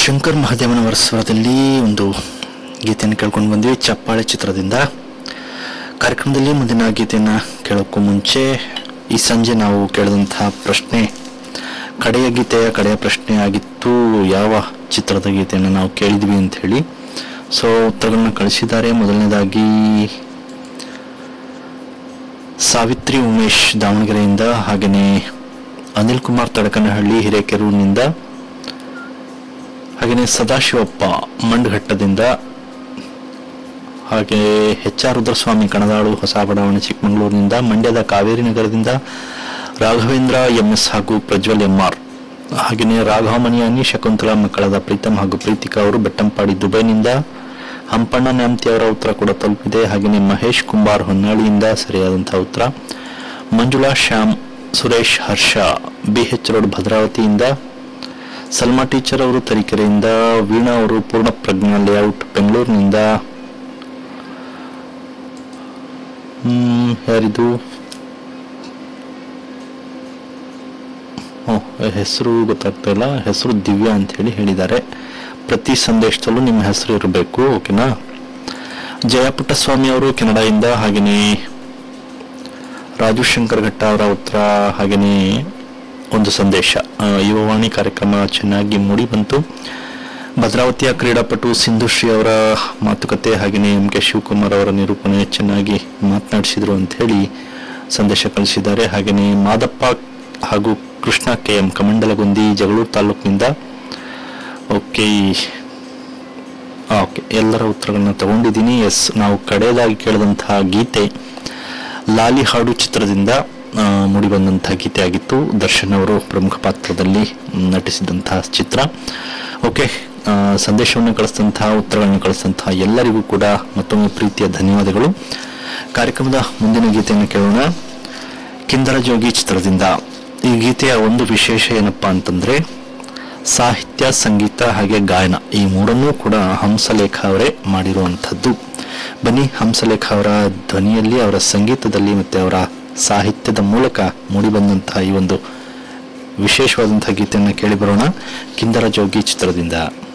ಶಂಕರ್ ಮಹಾದೇವನವರ ಸ್ವರದಲ್ಲಿ ಒಂದು ಗೀತೆಯನ್ನು ಕೇಳ್ಕೊಂಡು ಬಂದ್ವಿ ಚಪ್ಪಾಳೆ ಚಿತ್ರದಿಂದ ಕಾರ್ಯಕ್ರಮದಲ್ಲಿ ಮುಂದಿನ ಗೀತೆಯನ್ನು ಕೇಳೋಕ್ಕೂ ಮುಂಚೆ ಈ ಸಂಜೆ ನಾವು ಕೇಳಿದಂತಹ ಪ್ರಶ್ನೆ ಕಡೆಯ ಗೀತೆಯ ಕಡೆಯ ಪ್ರಶ್ನೆ ಆಗಿತ್ತು ಯಾವ ಚಿತ್ರದ ಗೀತೆಯನ್ನು ನಾವು ಕೇಳಿದ್ವಿ ಅಂತ ಹೇಳಿ ಸೊ ಉತ್ತರಗಳನ್ನ ಕಳಿಸಿದ್ದಾರೆ ಮೊದಲನೇದಾಗಿ ಸಾವಿತ್ರಿ ಉಮೇಶ್ ದಾವಣಗೆರೆಯಿಂದ ಹಾಗೆಯೇ ಅನಿಲ್ ಕುಮಾರ್ ತಡಕನಹಳ್ಳಿ ಹಿರೇಕೆರೂರಿನಿಂದ ಹಾಗೆಯೇ ಸದಾಶಿವಪ್ಪ ಮಂಡಘಟ್ಟದಿಂದ ಹಾಗೆ ಎಚ್ ಆರ್ ರುದ್ರಸ್ವಾಮಿ ಕಣದಾಳು ಹೊಸ ಬಡಾವಣೆ ಚಿಕ್ಕಮಗಳೂರಿನಿಂದ ಮಂಡ್ಯದ ಕಾವೇರಿ ನಗರದಿಂದ ರಾಘವೇಂದ್ರ ಎಂಎಸ್ ಹಾಗೂ ಪ್ರಜ್ವಲ್ ಎಂಆರ್ ಹಾಗೆಯೇ ರಾಘವಮಣಿಯಾನಿ ಶಕುಂತಲಾ ಮಕ್ಕಳಾದ ಪ್ರೀತಮ್ ಹಾಗೂ ಪ್ರೀತಿಕಾ ಅವರು ಬೆಟ್ಟಂಪಾಡಿ ದುಬೈನಿಂದ ಹಂಪಣ್ಣ ನ್ಯಾಮ್ತಿ ಅವರ ಉತ್ತರ ಕೂಡ ತಲುಪಿದೆ ಹಾಗೆಯೇ ಮಹೇಶ್ ಕುಂಬಾರ್ ಹೊನ್ನಾಳಿಯಿಂದ ಸರಿಯಾದಂತಹ ಉತ್ತರ Manjula Shyam Suresh Harsha B H road ಭದ್ರಾವತಿಯಿಂದ ಸಲ್ಮಾ ಟೀಚರ್ ಅವರು ತರೀಕೆರೆಯಿಂದ ವೀಣಾ ಅವರು ಪೂರ್ಣ ಪ್ರಜ್ಞಾ ಲೇಔಟ್ ಬೆಂಗಳೂರಿನಿಂದ ಹ್ಮ್, ಯಾರಿದು ಓ ಹೆಸರು ಗೊತ್ತಾಗ್ತಾ ಇಲ್ಲ ಹೆಸರು ದಿವ್ಯಾ ಅಂತ ಹೇಳಿ ಹೇಳಿದ್ದಾರೆ ಪ್ರತಿ ಸಂದೇಶದಲ್ಲೂ ನಿಮ್ಮ ಹೆಸರು ಇರಬೇಕು ಓಕೆನಾ ಜಯಪುಟ್ಟಸ್ವಾಮಿ ಅವರು ಕೆನಡಾಯಿಂದ ಹಾಗೆಯೇ ರಾಜು ಶಂಕರ್ ಘಟ್ಟ ಅವರ ಉತ್ತರ ಹಾಗೆಯೇ ಒಂದು ಸಂದೇಶ ಆ, ಯುವವಾಣಿ ಕಾರ್ಯಕ್ರಮ ಚೆನ್ನಾಗಿ ಮೂಡಿ ಬಂತು ಭದ್ರಾವತಿಯ ಕ್ರೀಡಾಪಟು ಸಿಂಧುಶ್ರೀ ಅವರ ಮಾತುಕತೆ ಹಾಗೆಯೇ ಎಂ ಕೆ ಶಿವಕುಮಾರ್ ಅವರ ನಿರೂಪಣೆ ಚೆನ್ನಾಗಿ ಮಾತನಾಡಿಸಿದ್ರು ಅಂತ ಹೇಳಿ ಸಂದೇಶ ಕಳಿಸಿದ್ದಾರೆ ಹಾಗೆಯೇ ಮಾದಪ್ಪ ಹಾಗೂ ಕೃಷ್ಣ ಕೆ ಎಂ ಕಮಂಡಲಗುಂದಿ ಜಗಳೂರು ತಾಲೂಕಿನಿಂದ ಓಕೆ ಆ, ಓಕೆ ಎಲ್ಲರ ಉತ್ತರಗಳನ್ನ ತಗೊಂಡಿದ್ದೀನಿ ಎಸ್ ನಾವು ಕಡೆಯದಾಗಿ ಕೇಳಿದಂತಹ ಗೀತೆ ಲಾಲಿ ಹಾಡು ಚಿತ್ರದಿಂದ ಆ, ಮೂಡಿಬಂದಂತಹ ಗೀತೆ ಆಗಿತ್ತು ದರ್ಶನ್ ಅವರು ಪ್ರಮುಖ ಪಾತ್ರದಲ್ಲಿ ನಟಿಸಿದಂತಹ ಚಿತ್ರ ಓಕೆ ಆ, ಸಂದೇಶವನ್ನು ಕಳಿಸಿದಂತಹ ಉತ್ತರಗಳನ್ನು ಕಳಿಸಿದಂತಹ ಎಲ್ಲರಿಗೂ ಕೂಡ ಮತ್ತೊಮ್ಮೆ ಪ್ರೀತಿಯ ಧನ್ಯವಾದಗಳು ಕಾರ್ಯಕ್ರಮದ ಮುಂದಿನ ಗೀತೆಯನ್ನು ಕೇಳೋಣ ಕಿಂದರ ಜೋಗಿ ಚಿತ್ರದಿಂದ ಈ ಗೀತೆಯ ಒಂದು ವಿಶೇಷ ಏನಪ್ಪಾ ಅಂತಂದ್ರೆ ಸಾಹಿತ್ಯ ಸಂಗೀತ ಹಾಗೆ ಗಾಯನ ಈ ಮೂರನ್ನೂ ಕೂಡ ಹಂಸಲೇಖ ಅವರೇ ಮಾಡಿರುವಂಥದ್ದು ಬನ್ನಿ ಹಂಸಲೇಖ ಅವರ ಧ್ವನಿಯಲ್ಲಿ ಅವರ ಸಂಗೀತದಲ್ಲಿ ಮತ್ತೆ ಅವರ ಸಾಹಿತ್ಯದ ಮೂಲಕ ಮೂಡಿಬಂದಂತಹ ಈ ಒಂದು ವಿಶೇಷವಾದಂತಹ ಗೀತೆಯನ್ನು ಕೇಳಿ ಬರೋಣ ಕಿಂದರ ಜೋಗಿ ಚಿತ್ರದಿಂದ